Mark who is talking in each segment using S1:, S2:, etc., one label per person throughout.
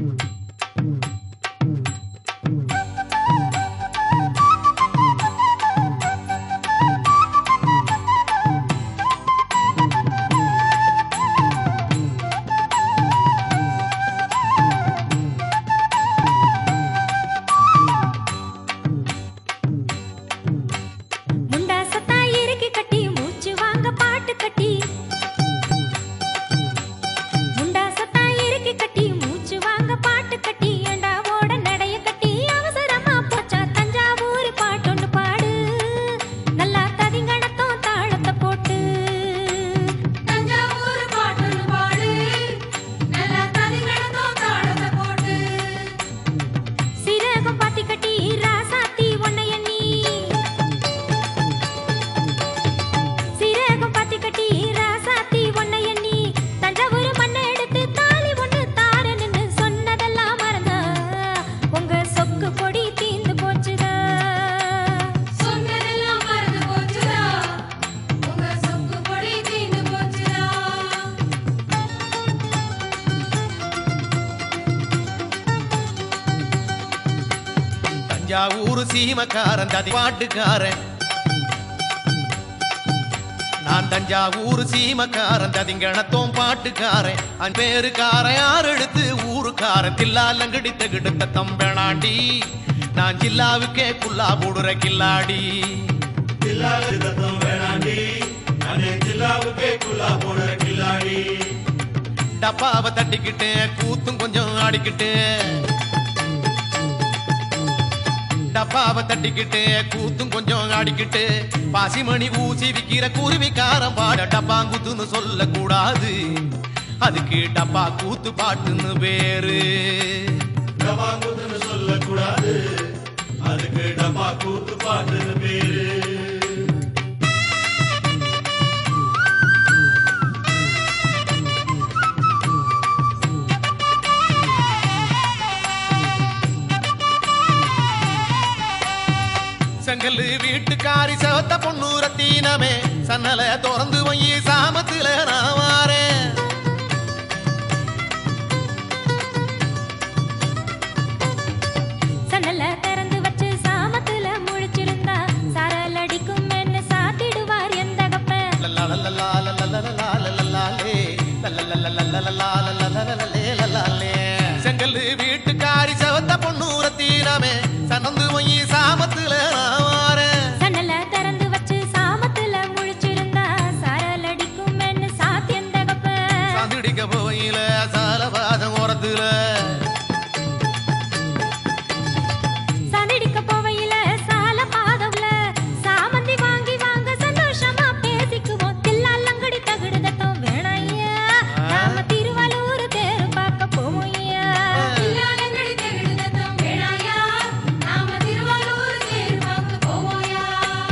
S1: முண்டாசத்தா இறுக்கி கட்டி மூச்சு வாங்க பாட்டு கட்டி முண்டாசத்தா இறுக்கி கட்டி மூச்சு வாங்க பாட்டு கட்டி ஏண்டாவோட நடைய கட்டி அவசரமா போச்சா தஞ்சாவூர் பாட்டொன்னு பாடு நல்லா ததிங்கணத்தோம் தாளத்தை போட்டு
S2: தஞ்சாவூர் பாட்டுன்னு பாடு நல்லா தனிகடந்தோம் தாளத்தை போட்டு
S1: சீரகம் பாத்தி கட்டி ராசாத்தி ஒன்னை எண்ணி சீரகம் பாத்தி கட்டி ராசாத்தி ஒன்னை எண்ணி தஞ்சாவூர் மண்ணை எடுத்து தாலி ஒண்ணு தாரன்னு சொன்னதெல்லாம் மறந்தா உங்க சொக்கு பொடி தீந்து போச்சுதா
S2: சொன்னதெல்லாம் மறந்து போச்சுடா உங்க சொக்கு பொடி தீந்து போச்சுடா
S3: தஞ்சாவூர் சீமக்காரன் ததி பாட்டுக்காரன் நான் தஞ்சாவூர் சீமக்காரன் ததிங்கணத்தோம் பாட்டுக்காரன் அன் பேருக்காரன் யார் எடுத்து ஊருக்காரன் தில்லாலங்கடித்த கிடுத்த தம்பேணாண்டி நான் ஜில்லாவுக்கே குல்லா போடுற கில்லாடி
S4: ஜில்லாவுக்கு தத்தம் வேணாண்டி நானே ஜில்லாவுக்கே குல்லா போடுற கில்லாடி
S3: டப்பாவை தட்டிக்கிட்டு கூத்தும் கொஞ்சம் ஆடிக்கிட்டு டப்பாவை தட்டிக்கிட்டு கூத்தும் கொஞ்சம் ஆடிக்கிட்டு பாசிமணி ஊசி விக்கிற குருவிக்காரன் பாட டப்பாங்குத்துன்னு சொல்லக்கூடாது அதுக்கு டப்பா கூத்து பாட்டுன்னு பேரு
S4: டபாங்குத்துன்னு சொல்லக்கூடாது அதுக்கு டப்பா கூத்து பாட்டுன்னு பேரு
S3: செங்கல்லு வீட்டுக்காரி செவத்த பொண்ணு ரத்தீனமே சன்னல திறந்து வை சாமத்துல நான் வாரேன்
S1: சன்னல திறந்து வச்சு சாமத்துல முழிச்சிருந்தா சாரல் அடிக்கும் என்ன சாத்திடுவார் எந்த கப்ப
S3: செங்கல்லு வீட்டுக்காரி செவத்த பொண்ணூர தீரமே சனந்து போய் சாமத்துல நான் வாரேன்.
S1: சன்னல திறந்து வச்சு சாமத்துல முழிச்சிருந்தா சாரல் அடிக்கும் என்ன சாத்தி எந்த கப்ப
S3: சாந்திடிக்க போயில சாலபாதம் ஓரத்துல
S1: சனடிக்க போவையில சால பாதவுல சாமந்தி வாங்கி வாங்க சந்தோஷமா பேசிக்குவோம் தில்லாலங்கடி தகுடுதட்டம் வேணாய்யா நாம திருவள்ளூர் தேர் பார்க்க போவோய்யா
S2: தில்லாலங்கடி தெவிடுதத்தம் வேணாயா நாம திருவாரூர் தேர் பார்க்க போவோயா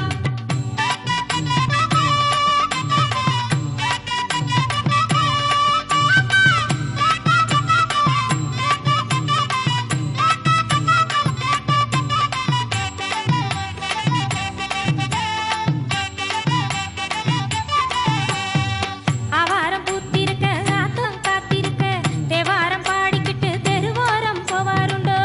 S1: ஆவாரம் பூத்திருக்க ஆத்தம் காத்திருக்க தேவாரம் பாடிக்கிட்டு தெருவோரம் போவாருண்டோ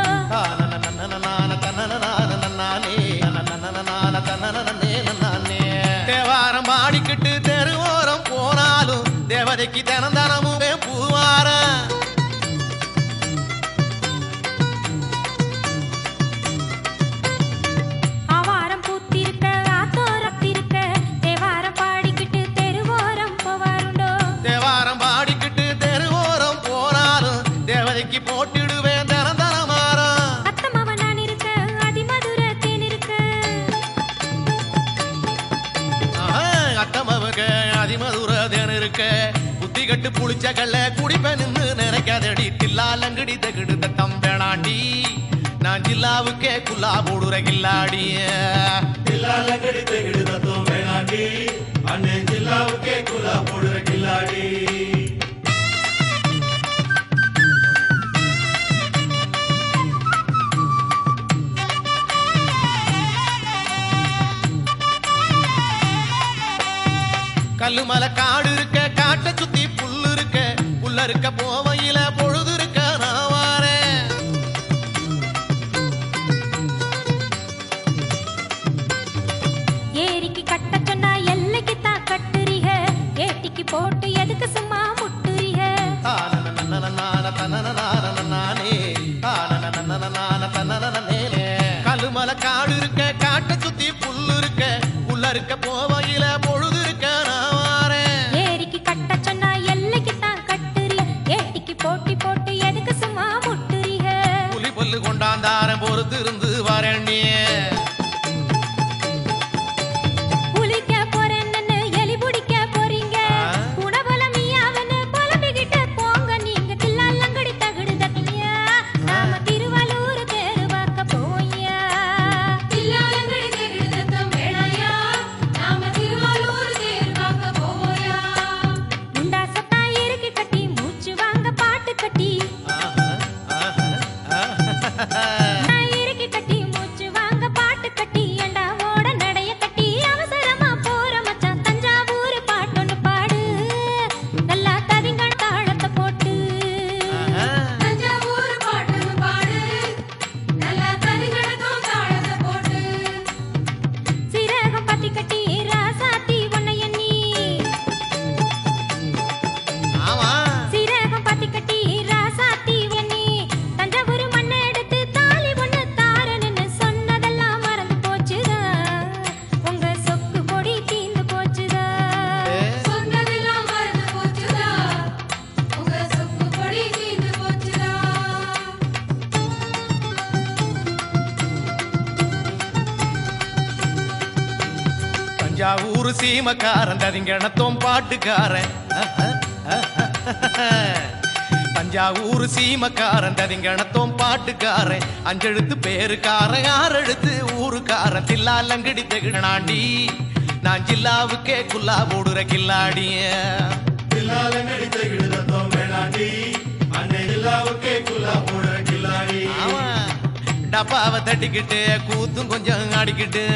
S3: தேவாரம் பாடிக்கிட்டு தெருவோரம் போனாலும் தேவதைக்கு தினம் தினமும் பூவாரம்
S1: ஆவாரம் பூத்திருக்க ஆத்தம் ரத்திருக்க தேவாரம் பாடிக்கிட்டு தெருவோரம் போவாருண்டோ
S3: தேவாரம் பாடிக்கிட்டு தெருவோரம் போனாலும் தேவதைக்கு போட்டிடுவேன் தினம் தினமாறம்
S1: அத்தமாவ நான் இருக்க அதிமதுர தேன் இருக்க
S3: அத்தமவங்க அதிமதுர தேன் இருக்க புத்தி கட்டு புளிச்ச கல்ல குடிப்ப நின்னு நினைக்காதடி தில்லாலங்கடி தகிடு தத்தம் வேணாண்டி நான் ஜில்லாவுக்கே குல்லா போடுற கில்லாடிய
S4: ஜில்லாலங்கடி தெகிடு தத்தம் வேணாண்டி அண்ணே ஜில்லாவுக்கே குல்லா போடுற கில்லாடி
S3: கல்லுமலை காடு இருக்க காட்டை சுத்தி புல்லு இருக்க புல்ல இருக்க போவையில பொழுது இருக்க நான் வாரேன்
S1: போட்டி போட்டு எதுக்கு சும்மா முட்டுறீங்க
S3: புலி பல்லு கொண்டாந்தாரன் பொறுத்து இருந்து வரண்டி
S1: குளிக்க போறேன்னு எலி பிடிக்க போறீங்க
S3: ஆ.
S1: உணவலமியாவன்னு புலம்பிக்கிட்டு போங்க நீங்க தில்லாலங்கடி தகுடு தட்டியா நாம திருவள்ளூர் தேரு பார்க்க போய்யா
S2: தில்லாலங்கடி தேகிடு தத்தம் வேளையா நாம திருவாரூர் தேர் பார்க்க போவோயா
S1: முண்டா சத்தா இறுக்கி கட்டி மூச்சு வாங்க பாட்டு கட்டி நான் இறுக்கி கட்டி மூச்சு வாங்க பாட்டு கட்டி ஏண்டா ஓட நடைய கட்டி அவசரமா போற மச்சான் தஞ்சாவூர் பாட்டொன்னு பாடு நல்லா தவிங்கன தாளத்தை போட்டு
S2: தஞ்சாவூர் பாட்டுன்னு பாடு நல்லா தனிகடத்தும் தாளத்தை போட்டு
S1: சிறகம் பத்தி கட்டி ராசாத்தி உன்னை எண்ணி
S3: ஆமா
S1: சிறகம் பத்தி கட்டி ராசாத்தி எண்ணி தஞ்சாவூர் மண்ணை எடுத்து தாலி ஒண்ணு தாரன்னு சொன்னதெல்லாம் மறந்து போச்சுதா உங்க சொக்கு பொடி தீந்து போச்சுதா
S2: சொன்னதெல்லாம் மறந்து போச்சுதா உங்க சொப்பு பொடி தீந்து போச்சுதா
S3: தஞ்சாவூர் சீமக்காரன் ததிங்கணத்தோம் பாட்டுக்காரன் தஞ்சாவூர் சீமக்காரன் ததிங்கணத்தோம் பாட்டுக்காரன் அஞ்செழுத்து பேருக்காரன் ஆறெழுத்து ஊருக்காரன் தில்லாலங்கடி தெகிழாண்டி நான் ஜில்லாவுக்கே குல்லா போடுற கில்லாடிய
S4: தில்லாலங்கடி தெகிடு தத்தம் வேணாண்டி அன்னை ஜில்லாவுக்கே குல்லா போடுற கில்லாடி
S3: ஆமா டப்பாவை தட்டிக்கிட்டு கூத்தும் கொஞ்சம் ஆடிக்கிட்டு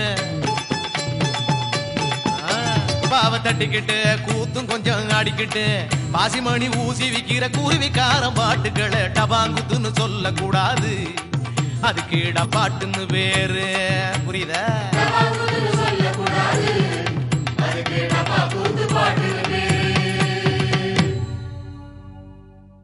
S3: ஆ, பாவை தட்டிக்கிட்டு கூத்தும் கொஞ்சம் ஆடிக்கிட்டு பாசிமணி ஊசி விக்கிற குருவிக்காரன் பாட்டுகளை டபாங்குத்துன்னு சொல்லக்கூடாது அதுக்கு டப்பாட்டுன்னு பேரு புரியுதா
S2: டபாங்கு